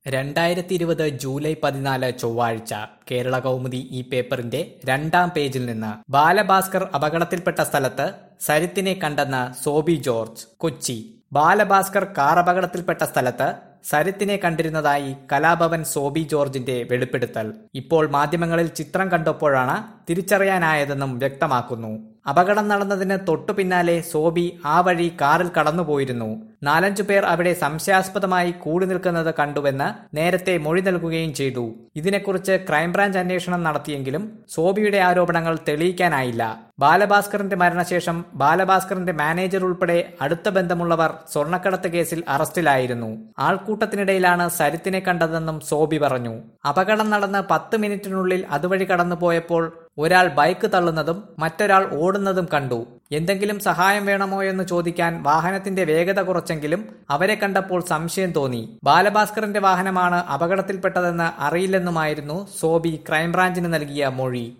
രണ്ടായിരത്തി ഇരുപത് ജൂലൈ പതിനാല് ചൊവ്വാഴ്ച കേരള കൗമുദി ഈ പേപ്പറിന്റെ രണ്ടാം പേജിൽ നിന്ന് ബാലഭാസ്കർ അപകടത്തിൽപ്പെട്ട സ്ഥലത്ത് സരിത്തിനെ കണ്ടെന്ന് സോബി ജോർജ് കൊച്ചി ബാലഭാസ്കർ കാർ അപകടത്തിൽപ്പെട്ട സ്ഥലത്ത് സരിത്തിനെ കണ്ടിരുന്നതായി കലാഭവൻ സോബി ജോർജിന്റെ വെളിപ്പെടുത്തൽ ഇപ്പോൾ മാധ്യമങ്ങളിൽ ചിത്രം കണ്ടപ്പോഴാണ് തിരിച്ചറിയാനായതെന്നും വ്യക്തമാക്കുന്നു അപകടം നടന്നതിന് തൊട്ടു പിന്നാലെ സോബി ആ വഴി കാറിൽ കടന്നുപോയിരുന്നു നാലഞ്ചു പേർ അവിടെ സംശയാസ്പദമായി കൂടി നിൽക്കുന്നത് കണ്ടുവെന്ന് നേരത്തെ മൊഴി നൽകുകയും ചെയ്തു ഇതിനെക്കുറിച്ച് ക്രൈംബ്രാഞ്ച് അന്വേഷണം നടത്തിയെങ്കിലും സോബിയുടെ ആരോപണങ്ങൾ തെളിയിക്കാനായില്ല ബാലഭാസ്കറിന്റെ മരണശേഷം ബാലഭാസ്കറിന്റെ മാനേജർ ഉൾപ്പെടെ അടുത്ത ബന്ധമുള്ളവർ സ്വർണ്ണക്കടത്ത് കേസിൽ അറസ്റ്റിലായിരുന്നു ആൾക്കൂട്ടത്തിനിടയിലാണ് സരിത്തിനെ കണ്ടതെന്നും സോബി പറഞ്ഞു അപകടം നടന്ന് പത്ത് മിനിറ്റിനുള്ളിൽ അതുവഴി കടന്നുപോയപ്പോൾ ഒരാൾ ബൈക്ക് തള്ളുന്നതും മറ്റൊരാൾ ഓടുന്നതും കണ്ടു എന്തെങ്കിലും സഹായം വേണമോ എന്ന് ചോദിക്കാൻ വാഹനത്തിന്റെ വേഗത കുറച്ചെങ്കിലും അവരെ കണ്ടപ്പോൾ സംശയം തോന്നി ബാലഭാസ്കറിന്റെ വാഹനമാണ് അപകടത്തിൽപ്പെട്ടതെന്ന് അറിയില്ലെന്നുമായിരുന്നു സോബി ക്രൈംബ്രാഞ്ചിന് നൽകിയ മൊഴി